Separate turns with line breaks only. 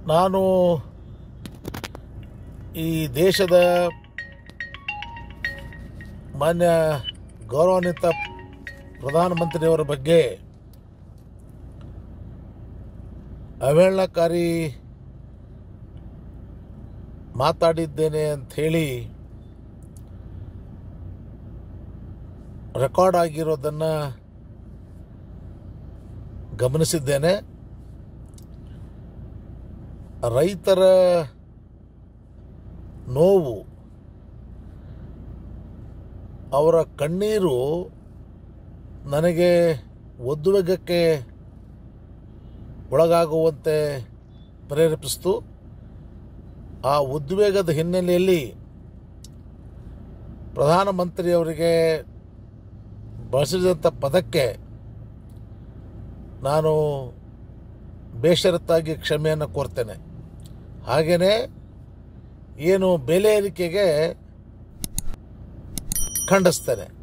ನಾನು ಈ ದೇಶದ ಮಾನ್ಯ ಗೌರವಾನ್ವಿತ ಪ್ರಧಾನಮಂತ್ರಿಯವರ ಬಗ್ಗೆ ಅವಹೇಳನಕಾರಿ ಮಾತಾಡಿದ್ದೇನೆ ಅಂಥೇಳಿ ರೆಕಾರ್ಡ್ ಆಗಿರೋದನ್ನು ಗಮನಿಸಿದ್ದೇನೆ ರೈತರ ನೋವು ಅವರ ಕಣ್ಣೀರು ನನಗೆ ಒದ್ದುವೆಗಕ್ಕೆ ಒಳಗಾಗುವಂತೆ ಪ್ರೇರೇಪಿಸಿತು ಆ ಉದ್ವೇಗದ ಹಿನ್ನೆಲೆಯಲ್ಲಿ ಪ್ರಧಾನಮಂತ್ರಿಯವರಿಗೆ ಬಳಸಿದಂಥ ಪದಕ್ಕೆ ನಾನು ಬೇಷರತ್ತಾಗಿ ಕ್ಷಮೆಯನ್ನು ಕೋರ್ತೇನೆ ಹಾಗೆಯೇ ಏನು ಬೆಲೆ ಏರಿಕೆಗೆ ಖಂಡಿಸ್ತೇನೆ